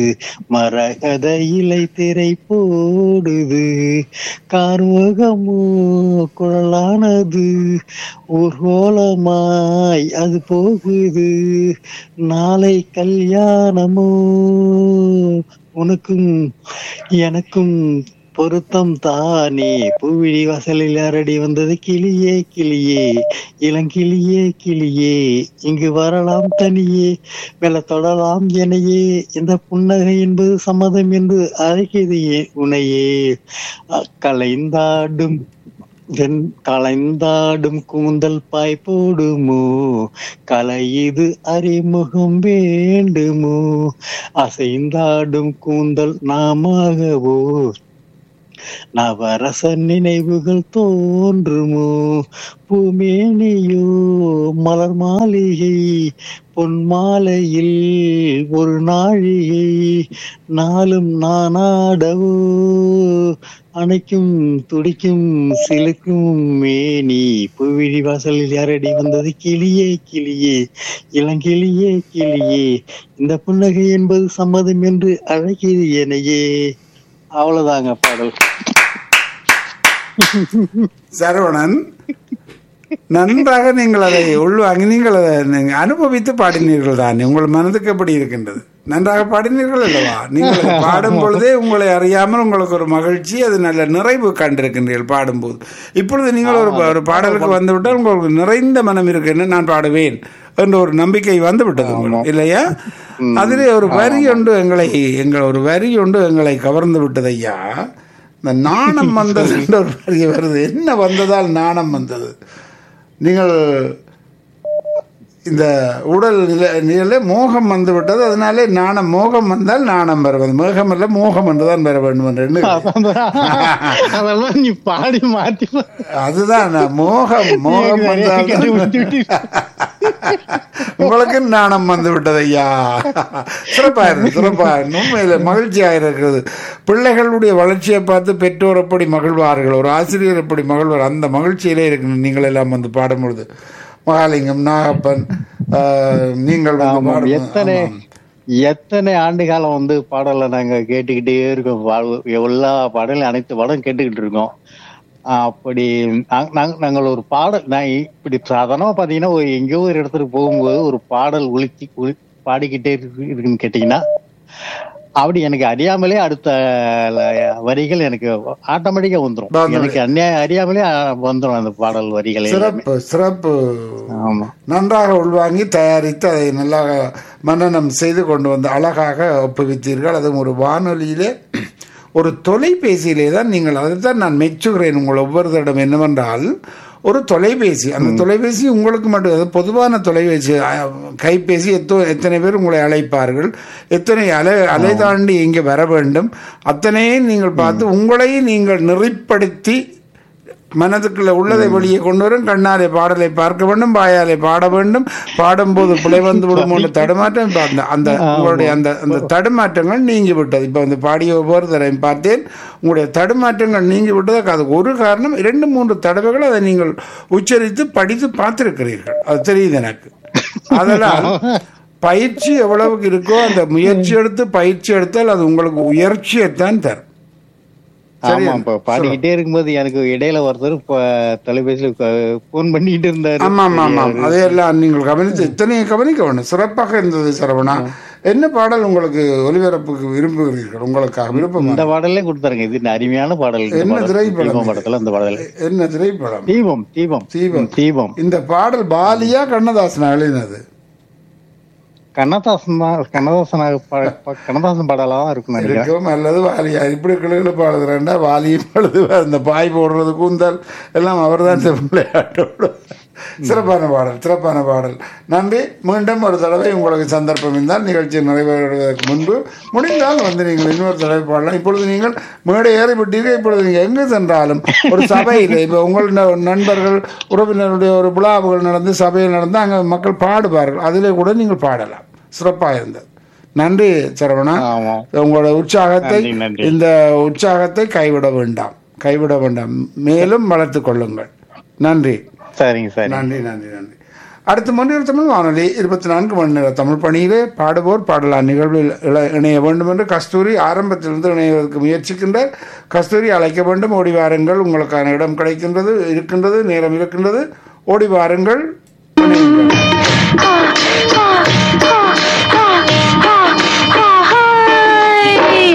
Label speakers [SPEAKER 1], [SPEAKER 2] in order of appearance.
[SPEAKER 1] மரகத இலை திரை போடுது கார்முகமோ குழலானது ஊர்கோலமாய் அது போகுது நாளை கல்யாணமோ உனக்கும் எனக்கும் பொருத்தம் தானே பூவிழி வாசலில் அரடி வந்தது கிளியே கிளியே இளங்கிளியே கிளியே இங்கு வரலாம் தனியே மெல்ல தொடலாம் எனையே இந்த புன்னகை என்பது சம்மதம் என்று அழைக்கிறது ஏ- உனையே அ- கலைந்தாடும் வெண் கலைந்தாடும் கூந்தல் பாய் போடுமோ கலையுது அறிமுகம் வேண்டுமோ அசைந்தாடும் கூந்தல் நாமாகவோ நவரச நினைவுகள் தோன்றுமோ பூமேனியோ மலர் மாளிகை பொன் மாலையில் ஒரு நாழிகை நாளும் நானாடவோ அணைக்கும் துடிக்கும் சிலுக்கும் மேனி புவிழி வாசலில் யாரடி வந்தது கிளியே கிளியே இளங்கிளியே கிளியே இந்த புன்னகை என்பது சம்மதம் என்று அழைக்கிறது எனையே அவ்வளவுதாங்க பாடல்
[SPEAKER 2] சரவணன் நன்றாக நீங்கள் அதை உள்வாங்கி நீங்கள் அதை நீங்கள் அனுபவித்து பாடினீர்கள் தான் உங்கள் மனதுக்கு எப்படி இருக்கின்றது நன்றாக பாடினீர்கள் அல்லவா நீங்கள் அதை பாடும் பொழுதே உங்களை அறியாமல் உங்களுக்கு ஒரு மகிழ்ச்சி அது நல்ல நிறைவு கண்டிருக்கின்றீர்கள் பாடும்போது இப்பொழுது நீங்கள் ஒரு ஒரு பாடலுக்கு வந்துவிட்டால் உங்களுக்கு நிறைந்த மனம் இருக்குன்னு நான் பாடுவேன் என்ற ஒரு நம்பிக்கை வந்து விட்டது உங்களுக்கு இல்லையா அதிலே ஒரு வரி ஒன்று எங்களை எங்கள் ஒரு வரி ஒன்று எங்களை கவர்ந்து விட்டது ஐயா இந்த நாணம் வந்தது என்ற ஒரு வரி வருது என்ன வந்ததால் நாணம் வந்தது நீங்கள் இந்த உடல் நிலை நிலை மோகம் வந்து விட்டது அதனாலே நாணம் மோகம் வந்தால் நாணம் வருவது மோகம் அல்ல மோகம் என்றுதான் வர வேண்டும் என்று எண்ணுகிறேன்.
[SPEAKER 1] அதெல்லாம் நீ பாடி மாத்தி
[SPEAKER 2] அதுதான் நான் மோகம் மோகம் வந்தால் உங்களுக்கு நாணம் வந்து விட்டது ஐயா சிறப்பா இருக்கு சிறப்பா இருக்கு. உண்மையில மகிழ்ச்சியாக இருக்கிறது பிள்ளைகளுடைய வளர்ச்சியை பார்த்து பெற்றோர் எப்படி மகிழ்வார்கள் ஒரு ஆசிரியர் எப்படி மகிழ்வார் அந்த மகிழ்ச்சியிலே இருக்கு நீங்கள் எல்லாம் வந்து பாடும் பொழுது மகாலிங்கம் நாகப்பன் ஆஹ், நீங்கள் வந்து
[SPEAKER 1] ஆமாம்.
[SPEAKER 2] பாடும்
[SPEAKER 1] எத்தனை
[SPEAKER 2] ஆமாம்.
[SPEAKER 1] எத்தனை ஆண்டு காலம் வந்து பாடலை நாங்க கேட்டுக்கிட்டே இருக்கோம் பாடல் எல்லா பாடலும் அனைத்து பாடலும் கேட்டுக்கிட்டு இருக்கோம் ஆஹ் அப்படி நாங்க- நாங்க- நாங்கள் ஒரு பாடல் நான் இப்படி சாதாரணமா பாத்தீங்கன்னா ஒரு எங்கேயோ ஒரு இடத்துக்கு போகும்போது ஒரு பாடல் ஒழிச்சு ஒலி- பாடிக்கிட்டே இருக்கு- இருக்குன்னு கேட்டீங்கன்னா அப்படி எனக்கு அறியாமலே அடுத்த ல- வரிகள் எனக்கு ஆட்டோமேட்டிக்கா வந்துரும்
[SPEAKER 2] வந்துரும்.
[SPEAKER 1] எனக்கு அந்நிய அறியாமலே ஆ- வந்துரும் அந்த பாடல் வரிகள் எல்லாமே.
[SPEAKER 2] சிறப்பு சிறப்பு
[SPEAKER 1] ஆமா
[SPEAKER 2] நன்றாக உள்வாங்கி தயாரித்து அதை நல்லா மன்னனம் செய்து கொண்டு வந்து அழகாக ஒப்புவித்தீர்கள் அதுவும் ஒரு வானொலியிலே ஒரு தொலைபேசியிலே தான் நீங்கள் அதைத்தான் நான் மெச்சுகிறேன் உங்கள் ஒவ்வொருத்தரிடம் என்னவென்றால் ஒரு தொலைபேசி அந்த தொலைபேசி உங்களுக்கு மட்டும் அது பொதுவான தொலைபேசி அஹ், கைபேசி எத்தோ எத்தனை பேர் உங்களை அழைப்பார்கள் எத்தனை அலை அலை தாண்டி இங்கே வர வேண்டும் அத்தனையும் நீங்கள் பார்த்து உங்களை நீங்கள் நெறிப்படுத்தி மனதுக்குள்ள உள்ளதை வெளியே கொண்டு வரும் கண்ணாலே பாடலை பார்க்க வேண்டும் வாயாலே பாட வேண்டும் பாடும்போது பிழை வந்து விடும் என்ற தடுமாற்றம் இப்ப அந்த அந்த உங்களுடைய அந்த அந்த தடுமாற்றங்கள் நீங்கி விட்டது இப்போ வந்து பாடிய ஒவ்வொருத்தரையும் பார்த்தேன் உங்களுடைய தடுமாற்றங்கள் நீங்கி விட்டதுக்கு அதுக்கு ஒரு காரணம் இரண்டு மூன்று தடவைகள் அதை நீங்கள் உச்சரித்து படித்து பார்த்திருக்கிறீர்கள் அது தெரியுது எனக்கு அதெல்லாம் பயிற்சி எவ்வளவுக்கு இருக்கோ அந்த முயற்சி எடுத்து பயிற்சி எடுத்தால் அது உங்களுக்கு உயர்ச்சியைத்தான் தரும்
[SPEAKER 1] ஆமா இப்ப பாடிக்கிட்டே இருக்கும்போது எனக்கு இடையில ஒருத்தர் இப்ப தொலைபேசியில போன் பண்ணிட்டு இருந்தாரு
[SPEAKER 2] ஆமா ஆமா ஆமாம் அதையெல்லாம் நீங்கள் கவனித்து இத்தனையை கவனிக்க வேண்டும் சிறப்பாக இருந்தது சரவணா என்ன பாடல் உங்களுக்கு ஒலிபரப்புக்கு விரும்புகிறீர்கள் உங்களுக்காக விருப்பம்
[SPEAKER 1] இந்த பாடலே கொடுத்தாருங்க இது அருமையான பாடல் இந்த
[SPEAKER 2] என்ன
[SPEAKER 1] பாடல்.
[SPEAKER 2] திரைப்படம்
[SPEAKER 1] தீபம் படத்துல இந்த பாடல்
[SPEAKER 2] என்ன திரைப்படம்
[SPEAKER 1] தீபம் தீபம்
[SPEAKER 2] தீபம்.
[SPEAKER 1] ம், தீபம்
[SPEAKER 2] இந்த பாடல் பாலியா கண்ணதாசன் எழுதினது
[SPEAKER 1] கண்ணதாசன் தான் கண்ணதாசன் பா- பா- கண்ணதாசன் பாடலா தான் இருக்கும் நினைக்கிறேன்
[SPEAKER 2] இருக்கும் அல்லது வாலியா இப்படி கிளுகிழு பாடுதுறேன்டா வாலியும் எழுதுவார் இந்த பாய் போடுறது கூந்தல் எல்லாம் அவர் தான் விளையாட்டோடு சிறப்பான பாடல் சிறப்பான பாடல் நன்றி மீண்டும் ஒரு தடவை உங்களுக்கு சந்தர்ப்பம் இருந்தால் நிகழ்ச்சி நிறைவேறுவதற்கு முன்பு முடிந்தால் வந்து நீங்கள் இன்னொரு தடவை பாடலாம் இப்பொழுது நீங்கள் மேடை ஏறி விட்டீர்கள் இப்பொழுது நீங்கள் எங்கு சென்றாலும் ஒரு சபையில் இப்போ உங்கள் ந- நண்பர்கள் உறவினருடைய ஒரு விழாவுகள் நடந்து சபையில் நடந்து அங்கே மக்கள் பாடுவார்கள் அதிலே கூட நீங்கள் பாடலாம் சிறப்பாக இருந்தது நன்றி சரவணா
[SPEAKER 1] ஆமா
[SPEAKER 2] உங்களோட உற்சாகத்தை
[SPEAKER 1] நன்றி, நன்றி.
[SPEAKER 2] இந்த உற்சாகத்தை கைவிட வேண்டாம் கைவிட வேண்டாம் மேலும் வளர்த்துக் கொள்ளுங்கள் நன்றி
[SPEAKER 1] சரிங்க சரி
[SPEAKER 2] நன்றி நன்றி நன்றி அடுத்து மொழியில் தமிழ் வானொலி இருபத்தி நான்கு மணி நேர தமிழ் பணியிலே பாடுவோர் பாடலாம் நிகழ்வில் இள- இணைய வேண்டும் என்று கஸ்தூரி ஆரம்பத்திலிருந்து இணைவதற்கு முயற்சிக்கின்றார் கஸ்தூரி அழைக்க வேண்டும் ஓடி வாருங்கள் உங்களுக்கான இடம் கிடைக்கின்றது இருக்கின்றது நேரம் இருக்கின்றது ஓடி வாருங்கள் இணையுங்கள்.